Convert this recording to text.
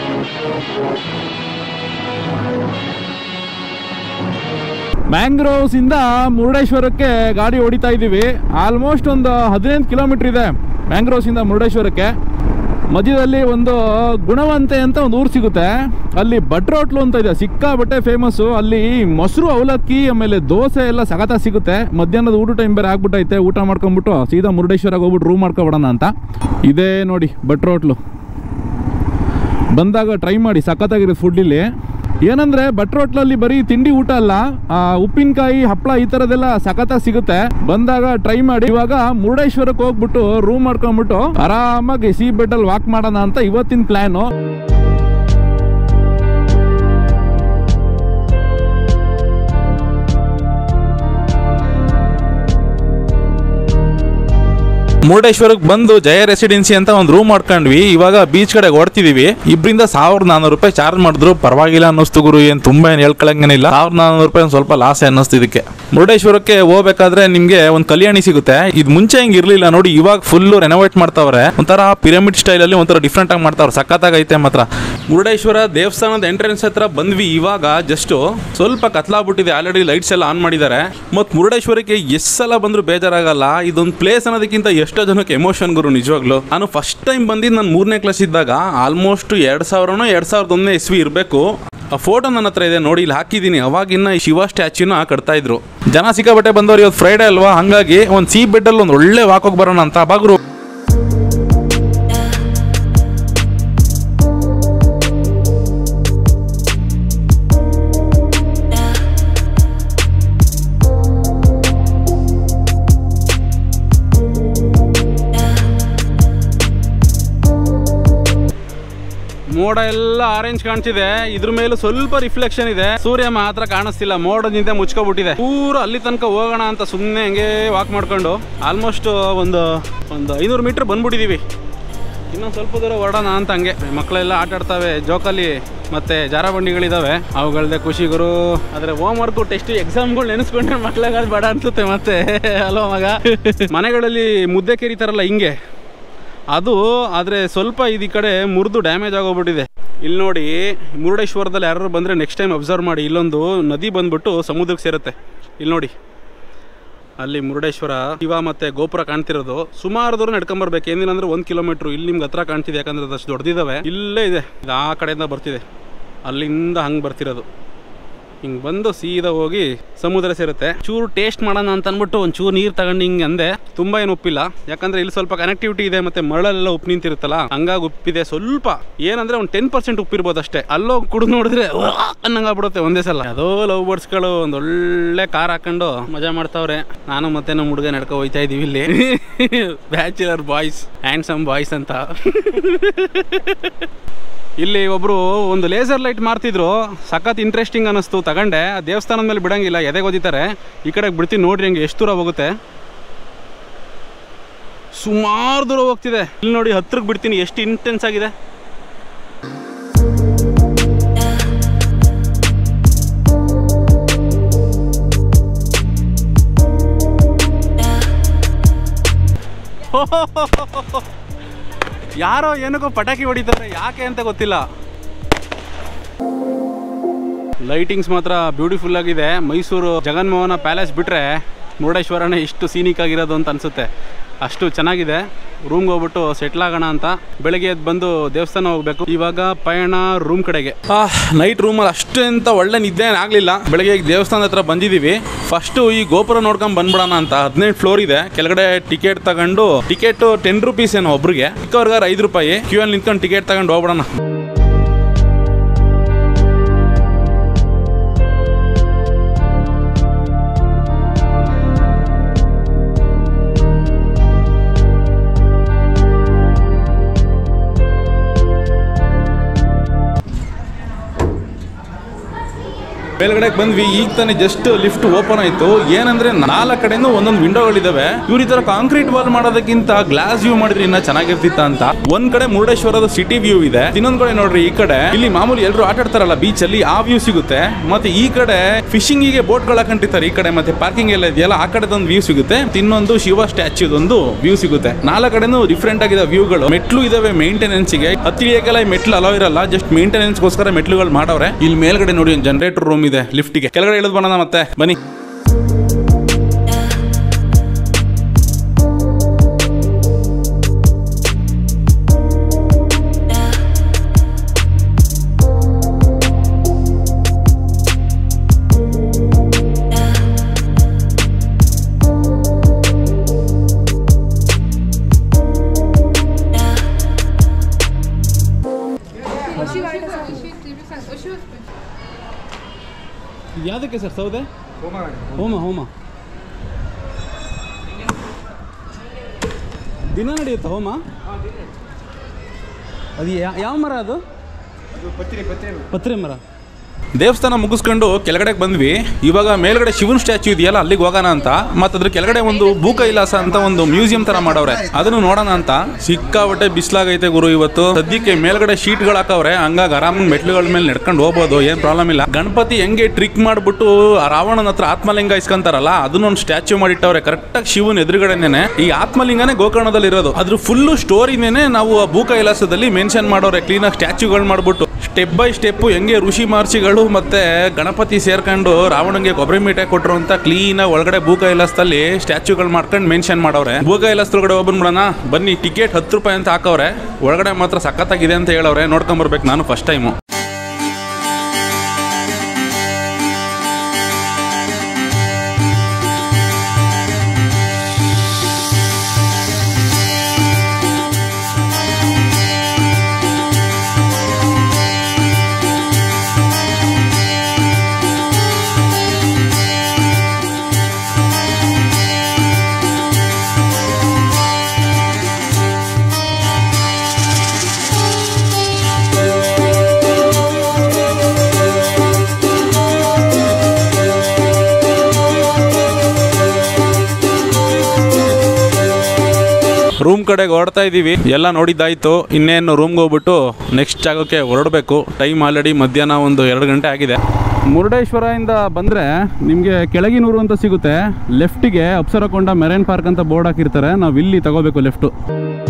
mangroves ಇಂದ ಮುರುಡೇಶ್ವರಕ್ಕೆ ಗಾಡಿ ಹೊಡಿತಾ ಇದ್ದೀವಿ ಆಲ್ಮೋಸ್ಟ್ ಒಂದು ಹದಿನೈದು ಕಿಲೋಮೀಟರ್ ಇದೆ ಮ್ಯಾಂಗ್ರೋವ್ಸ್ ಇಂದ ಮುರುಡೇಶ್ವರಕ್ಕೆ ಮಧ್ಯದಲ್ಲಿ ಒಂದು ಗುಣವಂತೆ ಅಂತ ಒಂದು ಊರು ಸಿಗುತ್ತೆ ಅಲ್ಲಿ ಭಟ್ರ ಹೋಟ್ಲು ಅಂತ ಇದೆ ಸಿಕ್ಕಾಬಟ್ಟೆ ಫೇಮಸ್ಸು ಅಲ್ಲಿ ಮೊಸರು ಅವಲಕ್ಕಿ ಆಮೇಲೆ ದೋಸೆ ಎಲ್ಲ ಸಖತ್ತಾಗಿ ಸಿಗುತ್ತೆ ಮಧ್ಯಾಹ್ನದ ಊಟ ಟೈಮ್ ಬೇರೆ ಆಗ್ಬಿಟ್ಟೈತೆ ಊಟ ಮಾಡ್ಕೊಂಬಿಟ್ಟು ಸೀದಾ ಮುರುಡೇಶ್ವರಕ್ಕೆ ಹೋಗ್ಬಿಟ್ಟು ರೂಮ್ ಮಾಡ್ಕೊಬಿಡೋಣ ಅಂತ ಇದೇ ನೋಡಿ ಭಟ್ರ ಹೋಟ್ಲು ಬಂದಾಗ ಟ್ರೈ ಮಾಡಿ ಸಖತ್ತಾಗಿರುತ್ತೆ ಫುಡ್ ಇಲ್ಲಿ ಏನಂದ್ರೆ ಭಟ್ರ ಹೋಟ್ಲಲ್ಲಿ ಬರೀ ತಿಂಡಿ ಊಟ ಅಲ್ಲ ಆ, ಉಪ್ಪಿನಕಾಯಿ ಹಪ್ಪಳ ಈ ಥರದ್ದೆಲ್ಲ ಸಖತ್ತಾಗಿ ಸಿಗುತ್ತೆ ಬಂದಾಗ ಟ್ರೈ ಮಾಡಿ ಇವಾಗ ಮುರುಡೇಶ್ವರಕ್ಕೆ ಹೋಗ್ಬಿಟ್ಟು ರೂಮ್ ಮಾಡ್ಕೊಂಡ್ಬಿಟ್ಟು ಆರಾಮಾಗಿ ಸಿ ಬೆಟ್ಟಲ್ಲಿ ವಾಕ್ ಮಾಡೋಣ ಅಂತ ಇವತ್ತಿನ ಪ್ಲ್ಯಾನು ಮುರುಡೇಶ್ವರಕ್ಕೆ ಬಂದು ಜಯ ರೆಸಿಡೆನ್ಸಿ ಅಂತ ಒಂದು ರೂಮ್ ಮಾಡ್ಕೊಂಡ್ವಿ ಇವಾಗ ಬೀಚ್ ಕಡೆ ಓಡ್ತಿದೀವಿ ಇಬ್ರಿಂದ ಸಾವಿರದ ನಾನ್ನೂರು ರೂಪಾಯಿ ಚಾರ್ಜ್ ಮಾಡಿದ್ರು ಪರವಾಗಿಲ್ಲ ಅನ್ನಿಸ್ತು ಗುರು ಏನು ತುಂಬಾ ಏನು ಹೇಳ್ಕೊಳಂಗೇನಿಲ್ಲ ಸಾವಿರದ ನಾನ್ನೂರು ರೂಪಾಯಿ ಒಂದು ಸ್ವಲ್ಪ ಲಾಸ್ ಅನ್ನಿಸ್ತು ಇದಕ್ಕೆ ಮುರುಡೇಶ್ವರಕ್ಕೆ ಹೋಗ್ಬೇಕಾದ್ರೆ ನಿಮ್ಗೆ ಒಂದು ಕಲ್ಯಾಣಿ ಸಿಗುತ್ತೆ ಇದು ಮುಂಚೆ ಹಿಂಗೆ ಇರ್ಲಿಲ್ಲ ನೋಡಿ ಇವಾಗ ಫುಲ್ ರೆನೋವೇಟ್ ಮಾಡ್ತಾವ್ರೆ ಒಂಥರ ಪಿರಮಿಡ್ ಸ್ಟೈಲ್ ಅಲ್ಲಿ ಒಂಥರ ಡಿಫ್ರೆಂಟ್ ಆಗಿ ಮಾಡ್ತಾವ್ರೆ ಸಖತ್ತಾಗೈತೆ ಮಾತ್ರ ಮುರುಡೇಶ್ವರ ದೇವಸ್ಥಾನದ ಎಂಟ್ರೆನ್ಸ್ ಹತ್ರ ಬಂದ್ವಿ ಇವಾಗ ಜಸ್ಟ್ ಸ್ವಲ್ಪ ಕತ್ಲಾಗ್ಬಿಟ್ಟಿದೆ ಆಲ್ರೆಡಿ ಲೈಟ್ಸ್ ಎಲ್ಲ ಆನ್ ಮಾಡಿದ್ದಾರೆ ಮತ್ತು ಮುರುಡೇಶ್ವರಕ್ಕೆ ಎಷ್ಟು ಸಲ ಬಂದ್ರು ಬೇಜಾರಾಗಲ್ಲ ಇದೊಂದು ಪ್ಲೇಸ್ ಅನ್ನೋದಕ್ಕಿಂತ ಎಷ್ಟೋ ಜನಕ್ಕೆ ಎಮೋಷನ್ ಗುರು ನಿಜವಾಗ್ಲು ನಾನು ಫಸ್ಟ್ ಟೈಮ್ ಬಂದಿದ್ದು ನಾನು ಮೂರನೇ ಕ್ಲಾಸ್ ಇದ್ದಾಗ ಆಲ್ಮೋಸ್ಟ್ ಎರಡು ಸಾವಿರನೋ ಎರಡು ಸಾವಿರದ ಒಂದನೇ ಇಸ್ವಿ ಇರಬೇಕು ಆ ಫೋಟೋ ನನ್ನ ಹತ್ರ ಇದೆ ನೋಡಿ ಇಲ್ಲಿ ಹಾಕಿದ್ದೀನಿ ಅವಾಗಿನ್ನ ಈ ಶಿವ ಸ್ಟ್ಯಾಚ್ಯೂನ ಕಟ್ತಾ ಇದ್ರು ಜನ ಸಿಕ್ಕಾಬಟ್ಟೆ ಬಂದವ್ರು ಇವತ್ತು ಫ್ರೈಡೆ ಅಲ್ವಾ ಹಂಗಾಗಿ ಒಂದು ಸೀ ಬೆಡ್ಡಲ್ಲಿ ಒಂದು ಒಳ್ಳೆ ವಾಕ್ ಹೋಗಿ ಬರೋಣ ಅಂತ ಬಾಗ್ರು ಮೋಡ ಎಲ್ಲ ಆರೆಂಜ್ ಕಾಣ್ತಿದೆ ಇದ್ರ ಮೇಲೂ ಸ್ವಲ್ಪ ರಿಫ್ಲೆಕ್ಷನ್ ಇದೆ ಸೂರ್ಯ ಮಾತ್ರ ಕಾಣಿಸ್ತಿಲ್ಲ ಮೋಡದಿಂದ ಮುಚ್ಕೊಬಿಟ್ಟಿದೆ ಪೂರ ಅಲ್ಲಿ ತನಕ ಹೋಗೋಣ ಅಂತ ಸುಮ್ಮನೆ ಹಂಗೆ ವಾಕ್ ಮಾಡ್ಕೊಂಡು ಆಲ್ಮೋಸ್ಟ್ ಒಂದು ಒಂದು ಐನೂರು ಮೀಟರ್ ಬಂದ್ಬಿಟ್ಟಿದೀವಿ ಇನ್ನೊಂದು ಸ್ವಲ್ಪ ದೂರ ಹೊರಡೋಣ ಅಂತ ಹಂಗೆ ಮಕ್ಕಳೆಲ್ಲ ಆಟ ಆಡ್ತವೆ ಜೋಕಾಲಿ ಮತ್ತೆ ಜಾರ ಬಂಡಿಗಳಿದಾವೆ ಅವುಗಳದೆ ಖುಷಿಗರು ಆದ್ರೆ ಹೋಮ್ ವರ್ಕ್ ಟೆಸ್ಟ್ ಎಕ್ಸಾಮ್ಗಳು ನೆನೆಸ್ಕೊಂಡ್ರೆ ಮಕ್ಳಿಗೆ ಅದು ಬೇಡ ಅನ್ಸುತ್ತೆ ಮತ್ತೆ ಅಲ್ವಾ ಮಗ ಮನೆಗಳಲ್ಲಿ ಮುದ್ದೆ ಕೆರಿತಾರಲ್ಲ ಹಿಂಗೆ ಅದು ಆದರೆ ಸ್ವಲ್ಪ ಇದು ಈ ಕಡೆ ಮುರಿದು ಡ್ಯಾಮೇಜ್ ಆಗೋಗ್ಬಿಟ್ಟಿದೆ ಇಲ್ಲಿ ನೋಡಿ ಮುರುಡೇಶ್ವರದಲ್ಲಿ ಯಾರು ಬಂದರೆ ನೆಕ್ಸ್ಟ್ ಟೈಮ್ ಅಬ್ಸರ್ವ್ ಮಾಡಿ ಇಲ್ಲೊಂದು ನದಿ ಬಂದ್ಬಿಟ್ಟು ಸಮುದ್ರಕ್ಕೆ ಸೇರುತ್ತೆ ಇಲ್ಲಿ ನೋಡಿ ಅಲ್ಲಿ ಮುರುಡೇಶ್ವರ ಶಿವ ಮತ್ತೆ ಗೋಪುರ ಕಾಣ್ತಿರೋದು ಸುಮಾರು ದೂರ ನಡ್ಕೊಂಬರ್ಬೇಕು ಏನಿಲ್ಲ ಒಂದು ಕಿಲೋಮೀಟ್ರ್ ಇಲ್ಲಿ ನಿಮ್ಗೆ ಹತ್ರ ಕಾಣ್ತಿದೆ ಯಾಕಂದ್ರೆ ಅದಷ್ಟು ದೊಡ್ಡದಿದ್ದಾವೆ ಇಲ್ಲೇ ಇದೆ ಇದು ಆ ಕಡೆಯಿಂದ ಬರ್ತಿದೆ ಅಲ್ಲಿಂದ ಹಂಗೆ ಬರ್ತಿರೋದು ಹಿಂಗೆ ಬಂದು ಸೀದಾ ಹೋಗಿ ಸಮುದ್ರ ಸೇರುತ್ತೆ ಚೂರು ಟೇಸ್ಟ್ ಮಾಡೋಣ ಅಂತ ಅಂದ್ಬಿಟ್ಟು ಒಂದು ಚೂರು ನೀರು ತಗೊಂಡು ಹಿಂಗೆ ಅಂದೆ ತುಂಬ ಏನು ಉಪ್ಪಿಲ್ಲ ಯಾಕಂದ್ರೆ ಇಲ್ಲಿ ಸ್ವಲ್ಪ ಕನೆಕ್ಟಿವಿಟಿ ಇದೆ ಮತ್ತೆ ಮರಳೆಲ್ಲ ಉಪ್ಪು ನಿಂತಿರುತ್ತಲ್ಲ ಹಂಗಾಗಿ ಉಪ್ಪಿದೆ ಸ್ವಲ್ಪ ಏನಂದ್ರೆ ಒಂದು ಟೆನ್ ಪರ್ಸೆಂಟ್ ಉಪ್ಪಿರ್ಬೋದು ಅಷ್ಟೇ ಅಲ್ಲೋಗಿ ಕುಡಿದು ನೋಡಿದ್ರೆ ಅನ್ನಂಗಾಗ್ಬಿಡುತ್ತೆ ಒಂದೇ ಸಲ ಅದೋ ಲವ್ ಬರ್ಡ್ಸ್ಗಳು ಒಂದು ಒಳ್ಳೆ ಕಾರ್ ಹಾಕೊಂಡು ಮಜಾ ಮಾಡ್ತಾವ್ರೆ ನಾನು ಮತ್ತೆ ನಮ್ಮ ಹುಡುಗ ನಡ್ಕೊ ಹೋಯ್ತಾ ಇದೀವಿ ಇಲ್ಲಿ ಬ್ಯಾಚುಲರ್ ಬಾಯ್ಸ್ ಹ್ಯಾಂಡ್ಸಮ್ ಬಾಯ್ಸ್ ಅಂತ ಇಲ್ಲಿ ಒಬ್ರು ಒಂದು ಲೇಸರ್ ಲೈಟ್ ಮಾರ್ತಿದ್ರು ಸಖತ್ ಇಂಟ್ರೆಸ್ಟಿಂಗ್ ಅನ್ನಿಸ್ತು ತಗೊಂಡೆ ಆ ದೇವಸ್ಥಾನದ ಮೇಲೆ ಬಿಡಂಗಿಲ್ಲ ಎದೆಗೆ ಓದಿತಾರೆ ಈ ಕಡೆಗೆ ಬಿಡ್ತೀನಿ ನೋಡ್ರಿ ಹಂಗೆ ಎಷ್ಟು ದೂರ ಹೋಗುತ್ತೆ ಸುಮಾರು ದೂರ ಹೋಗ್ತಿದೆ ಇಲ್ಲಿ ನೋಡಿ ಹತ್ರಕ್ಕೆ ಬಿಡ್ತೀನಿ ಎಷ್ಟು ಇಂಟೆನ್ಸ್ ಆಗಿದೆ ಯಾರೋ ಏನಕ್ಕೋ ಪಟಾಕಿ ಹೊಡಿತಾರೆ ಯಾಕೆ ಅಂತ ಗೊತ್ತಿಲ್ಲ ಲೈಟಿಂಗ್ಸ್ ಮಾತ್ರ ಬ್ಯೂಟಿಫುಲ್ ಆಗಿದೆ ಮೈಸೂರು ಜಗನ್ಮೋಹನ ಪ್ಯಾಲೇಸ್ ಬಿಟ್ರೆ ಮುರುಡೇಶ್ವರನೇ ಇಷ್ಟು ಸೀನಿಕ್ ಆಗಿರೋದು ಅಂತ ಅನ್ಸುತ್ತೆ ಅಷ್ಟು ಚೆನ್ನಾಗಿದೆ ರೂಮ್ಗೆ ಹೋಗ್ಬಿಟ್ಟು ಸೆಟ್ಲ್ ಆಗೋಣ ಅಂತ ಬೆಳಗ್ಗೆ ಎದ್ದು ಬಂದು ದೇವಸ್ಥಾನ ಹೋಗ್ಬೇಕು ಇವಾಗ ಪಯಣ ರೂಮ್ ಕಡೆಗೆ ನೈಟ್ ರೂಮಲ್ಲಿ ಅಷ್ಟು ಅಂತ ಒಳ್ಳೆ ನಿದ್ದೆ ಆಗಲಿಲ್ಲ ಬೆಳಗ್ಗೆ ಈಗ ದೇವಸ್ಥಾನದ ಹತ್ರ ಬಂದಿದ್ದೀವಿ ಫಸ್ಟು ಈ ಗೋಪುರ ನೋಡ್ಕೊಂಡು ಬಂದ್ಬಿಡೋಣ ಅಂತ ಹದಿನೈದು ಫ್ಲೋರ್ ಇದೆ ಕೆಳಗಡೆ ಟಿಕೆಟ್ ತಗೊಂಡು ಟಿಕೆಟ್ ಟೆನ್ ರುಪೀಸ್ ಏನೋ ಒಬ್ರಿಗೆ ಚಿಕ್ಕವ್ರಿಗಾರ ಐದು ರೂಪಾಯಿ ಕ್ಯೂ ಅಲ್ಲಿ ನಿಂತ್ಕೊಂಡು ಟಿಕೆಟ್ ತಗೊಂಡು ಹೋಗ್ಬಿಡೋಣ ಮೇಲ್ಗಡೆ ಬಂದ್ವಿ ಈಗ ತಾನೇ ಜಸ್ಟ್ ಲಿಫ್ಟ್ ಓಪನ್ ಆಯ್ತು ಏನಂದ್ರೆ ನಾಲ್ಕು ಕಡೆನೂ ಒಂದೊಂದು ವಿಂಡೋಗಳಿದಾವೆ ಇವ್ರ ಈ ತರ ಕಾಂಕ್ರೀಟ್ ವಾಲ್ ಮಾಡೋದಕ್ಕಿಂತ ಗ್ಲಾಸ್ ವ್ಯೂ ಮಾಡಿದ್ರೆ ಇನ್ನ ಚೆನ್ನಾಗಿರ್ತಿತ್ತ ಅಂತ ಒಂದ್ ಕಡೆ ಮುರುಡೇಶ್ವರದ ಸಿಟಿ ವ್ಯೂ ಇದೆ ಇನ್ನೊಂದ್ ಕಡೆ ನೋಡ್ರಿ ಈ ಕಡೆ ಇಲ್ಲಿ ಮಾಮೂಲಿ ಎಲ್ಲರೂ ಆಟ ಆಡ್ತಾರಲ್ಲ ಬೀಚ್ ಅಲ್ಲಿ ಆ ವ್ಯೂ ಸಿಗುತ್ತೆ ಮತ್ತೆ ಈ ಕಡೆ ಫಿಶಿಂಗ್ ಗೆ ಬೋಟ್ ಗಳ ಕಂಟಿರ್ತಾರೆ ಈ ಕಡೆ ಮತ್ತೆ ಪಾರ್ಕಿಂಗ್ ಎಲ್ಲ ಇದೆಯಲ್ಲ ಆ ಕಡೆ ಒಂದು ವ್ಯೂ ಸಿಗುತ್ತೆ ಇನ್ನೊಂದು ಶಿವ ಸ್ಟ್ಯಾಚ್ಯೂದೊಂದು ವ್ಯೂ ಸಿಗುತ್ತೆ ನಾಲ್ಕು ಕಡೆನೂ ಡಿಫ್ರೆಂಟ್ ಆಗಿದೆ ವ್ಯೂಗಳು ಮೆಟ್ಲು ಇದಾವೆ ಮೇಂಟೆನೆನ್ಸ್ ಗೆ ಹತ್ತಿಳಿಯಕ್ಕೆಲ್ಲ ಮೆಟ್ಲು ಅಲೋ ಇರಲ್ಲ ಜಸ್ಟ್ ಮೇಂಟೆನೆನ್ಸ್ ಗೋಸ್ಕರ ಮೆಟ್ಲುಗಳು ಮಾಡವ್ರೆ ಇಲ್ಲಿ ಮೇಲ್ಗಡೆ ನೋಡಿ ಜನರೇಟರ್ ರೂಮ್ ಇದೆ ಲಿಫ್ಟ್ ಗೆ ಕೆಳಗಡೆ ಇಳಿದ್ ಬರೋಣ ಮತ್ತೆ ಬನ್ನಿ ಯಾವುದಕ್ಕೆ ಸರ್ ಸೌದೆ ಹೋಮ ಹೋಮ ದಿನ ನಡೆಯುತ್ತಾ ಹೋಮ ಅದು ಯಾ- ಯಾವ ಮರ ಅದು ಪತ್ರೆ ಮರ ದೇವಸ್ಥಾನ ಮುಗಿಸ್ಕೊಂಡು ಕೆಳಗಡೆ ಬಂದ್ವಿ ಇವಾಗ ಮೇಲ್ಗಡೆ ಶಿವನ್ ಸ್ಟ್ಯಾಚ್ಯೂ ಇದೆಯಲ್ಲ ಅಲ್ಲಿಗೆ ಹೋಗೋಣ ಅಂತ ಮತ್ತೆ ಅದ್ರ ಕೆಳಗಡೆ ಒಂದು ಭೂಕೈಲಾಸ ಅಂತ ಒಂದು ಮ್ಯೂಸಿಯಂ ತರ ಮಾಡವ್ರೆ ಅದನ್ನು ನೋಡೋಣ ಅಂತ ಸಿಕ್ಕಾಬಟ್ಟೆ ಬಿಸ್ಲಾಗೈತೆ ಗುರು ಇವತ್ತು ಸದ್ಯಕ್ಕೆ ಮೇಲ್ಗಡೆ ಶೀಟ್ಗಳು ಹಾಕವ್ರೆ ಹಂಗಾಗಿ ಆರಾಮಾಗಿ ಮೆಟ್ಲುಗಳ ಮೇಲೆ ನಡ್ಕೊಂಡು ಹೋಗ್ಬೋದು ಏನ್ ಪ್ರಾಬ್ಲಮ್ ಇಲ್ಲ ಗಣಪತಿ ಹೆಂಗೆ ಟ್ರಿಕ್ ಮಾಡ್ಬಿಟ್ಟು ಆ ರಾವಣನ ಹತ್ರ ಆತ್ಮಲಿಂಗ ಇಸ್ಕೊಂತಾರಲ್ಲ ಅದನ್ನೊಂದು ಸ್ಟ್ಯಾಚ್ಯೂ ಮಾಡಿಟ್ಟವ್ರೆ ಕರೆಕ್ಟಾಗಿ ಶಿವನ್ ಎದುರುಗಡೆನೆ ಈ ಆತ್ಮಲಿಂಗನೇ ಗೋಕರ್ಣದಲ್ಲಿ ಇರೋದು ಅದ್ರ ಫುಲ್ಲು ಸ್ಟೋರಿನೇನೆ ನಾವು ಆ ಭೂಕೈಲಾಸದಲ್ಲಿ ಮೆನ್ಷನ್ ಮಾಡೋರೆ ಕ್ಲೀನಾಗಿ ಸ್ಟ್ಯಾಚ್ಯೂಗಳು ಮಾಡ್ಬಿಟ್ಟು ಸ್ಟೆಪ್ ಬೈ ಸ್ಟೆಪ್ ಹೆಂಗೆ ಋಷಿ ಮಹರ್ಷಿಗಳು ಮತ್ತೆ ಗಣಪತಿ ಸೇರ್ಕೊಂಡು ರಾವಣಂಗೆ ಕೊಬ್ಬರಿ ಮೀಟೆ ಕೊಟ್ರು ಅಂತ ಕ್ಲೀನ್ ಒಳಗಡೆ ಭೂಕೈಲಾಸದಲ್ಲಿ ಸ್ಟ್ಯಾಚ್ಯೂಗಳು ಮಾಡ್ಕೊಂಡು ಮೆನ್ಷನ್ ಮಾಡವ್ರೆ ಭೂಕೈಲಾಸ ಒಳಗಡೆ ಹೋಗ್ಬಿಡೋಣ ಬನ್ನಿ ಟಿಕೆಟ್ ಹತ್ತು ರೂಪಾಯಿ ಅಂತ ಹಾಕವ್ರೆ ಒಳಗಡೆ ಮಾತ್ರ ಸಖತ್ತಾಗಿದೆ ಅಂತ ಹೇಳವ್ರೆ ನೋಡ್ಕೊಂಡ್ ಬರ್ಬೇಕು ನಾನು ಫಸ್ಟ್ ಟೈಮು ರೂಮ್ ಕಡೆಗೆ ಹೊರಡ್ತಾ ಇದ್ದೀವಿ ಎಲ್ಲ ನೋಡಿದ್ದಾಯ್ತು ಇನ್ನೇನು ರೂಮ್ಗೆ ಹೋಗ್ಬಿಟ್ಟು ನೆಕ್ಸ್ಟ್ ಜಾಗಕ್ಕೆ ಹೊರಡಬೇಕು ಟೈಮ್ ಆಲ್ರೆಡಿ ಮಧ್ಯಾಹ್ನ ಒಂದು ಎರಡು ಗಂಟೆ ಆಗಿದೆ ಮುರುಡೇಶ್ವರದಿಂದ ಬಂದರೆ ನಿಮಗೆ ಕೆಳಗಿನೂರು ಅಂತ ಸಿಗುತ್ತೆ ಲೆಫ್ಟಿಗೆ ಅಪ್ಸರಕೊಂಡ ಮೆರೈನ್ ಪಾರ್ಕ್ ಅಂತ ಬೋರ್ಡ್ ಹಾಕಿರ್ತಾರೆ ನಾವು ಇಲ್ಲಿ ತಗೋಬೇಕು ಲೆಫ್ಟು